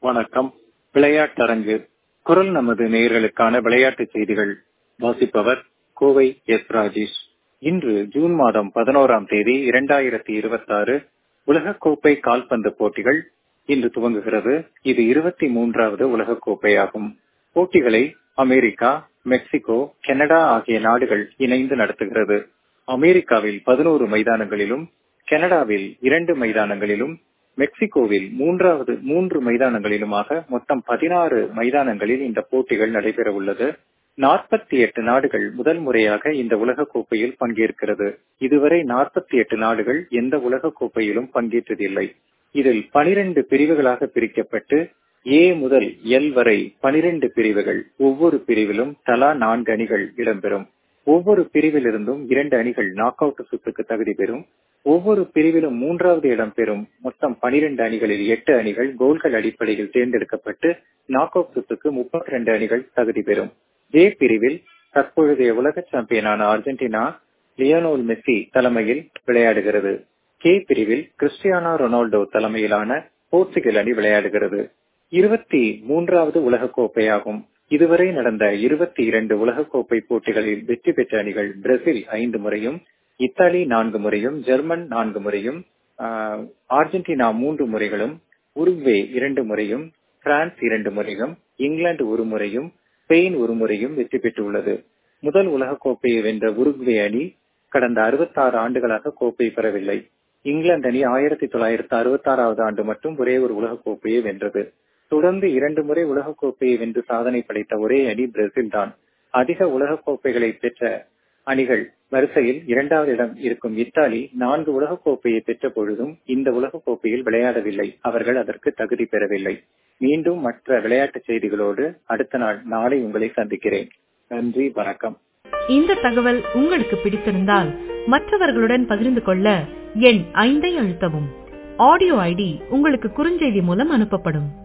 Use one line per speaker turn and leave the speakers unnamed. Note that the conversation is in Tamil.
வணக்கம் விளையாட்டரங்கு குரல் நமது நேயர்களுக்கான விளையாட்டுச் செய்திகள் வாசிப்பவர் கோவை எஸ் ராஜேஷ் இன்று ஜூன் மாதம் பதினோராம் தேதி இரண்டாயிரத்தி இருபத்தாறு உலகக்கோப்பை கால்பந்து போட்டிகள் இன்று துவங்குகிறது இது இருபத்தி மூன்றாவது உலகக்கோப்பையாகும் போட்டிகளை அமெரிக்கா மெக்சிகோ கனடா ஆகிய நாடுகள் இணைந்து நடத்துகிறது அமெரிக்காவில் பதினோரு மைதானங்களிலும் கனடாவில் இரண்டு மைதானங்களிலும் மெக்சிகோவில் மூன்றாவது மூன்று மைதானங்களிலுமாக மொத்தம் பதினாறு மைதானங்களில் இந்த போட்டிகள் நடைபெற உள்ளது நாற்பத்தி எட்டு நாடுகள் முதல் முறையாக இந்த உலக கோப்பையில் பங்கேற்கிறது இதுவரை நாற்பத்தி எட்டு நாடுகள் எந்த உலக கோப்பையிலும் பங்கேற்றதில்லை இதில் பனிரெண்டு பிரிவுகளாக பிரிக்கப்பட்டு ஏ முதல் எல் வரை பனிரெண்டு பிரிவுகள் ஒவ்வொரு பிரிவிலும் தலா நான்கு அணிகள் இடம்பெறும் ஒவ்வொரு பிரிவிலிருந்தும் இரண்டு அணிகள் நாக் அவுட் சுற்றுக்கு தகுதி பெறும் ஒவ்வொரு பிரிவிலும் மூன்றாவது இடம் பெறும் மொத்தம் பனிரெண்டு அணிகளில் எட்டு அணிகள் கோல்கள் அடிப்படையில் தேர்ந்தெடுக்கப்பட்டு நாக் அவுட் சுற்றுக்கு முப்பத்தி ரெண்டு அணிகள் தகுதி பெறும் ஏ பிரிவில் தற்பொழுதைய உலக சாம்பியனான அர்ஜென்டினா லியோனோல் மெஸ்ஸி தலைமையில் விளையாடுகிறது கே பிரிவில் கிறிஸ்டியானோ ரொனால்டோ தலைமையிலான போர்ச்சுகல் அணி விளையாடுகிறது இருபத்தி மூன்றாவது உலகக்கோப்பையாகும் இதுவரை நடந்த இருபத்தி இரண்டு உலகக்கோப்பை போட்டிகளில் வெற்றி பெற்ற அணிகள் பிரேசில் ஐந்து முறையும் இத்தாலி நான்கு முறையும் ஜெர்மன் நான்கு முறையும் அர்ஜென்டினா மூன்று முறைகளும் உருக்வே இரண்டு முறையும் பிரான்ஸ் இரண்டு முறையும் இங்கிலாந்து ஒரு முறையும் ஸ்பெயின் ஒரு முறையும் வெற்றி பெற்றுள்ளது முதல் உலகக்கோப்பையை வென்ற உருக்வே அணி கடந்த அறுபத்தாறு ஆண்டுகளாக கோப்பை பெறவில்லை இங்கிலாந்து அணி ஆயிரத்தி தொள்ளாயிரத்தி அறுபத்தி ஆறாவது ஆண்டு மட்டும் ஒரே ஒரு உலகக்கோப்பையை வென்றது தொடர்ந்து இரண்டு முறை உலகக்கோப்பையை வென்று சாதனை படைத்த ஒரே அணி பிரேசில் தான் அதிக உலகக்கோப்பைகளை பெற்ற அணிகள் வரிசையில் இரண்டாவது இடம் இருக்கும் இத்தாலி நான்கு உலகக்கோப்பையை பெற்ற பொழுதும் இந்த உலகக்கோப்பையில் விளையாடவில்லை அவர்கள் அதற்கு தகுதி பெறவில்லை மீண்டும் மற்ற விளையாட்டுச் செய்திகளோடு அடுத்த நாள் நாளை உங்களை சந்திக்கிறேன் நன்றி வணக்கம்
இந்த தகவல் உங்களுக்கு பிடித்திருந்தால் மற்றவர்களுடன் பகிர்ந்து கொள்ள எண் ஐந்தை அழுத்தவும் ஆடியோ ஐடி உங்களுக்கு குறுஞ்செய்தி மூலம் அனுப்பப்படும்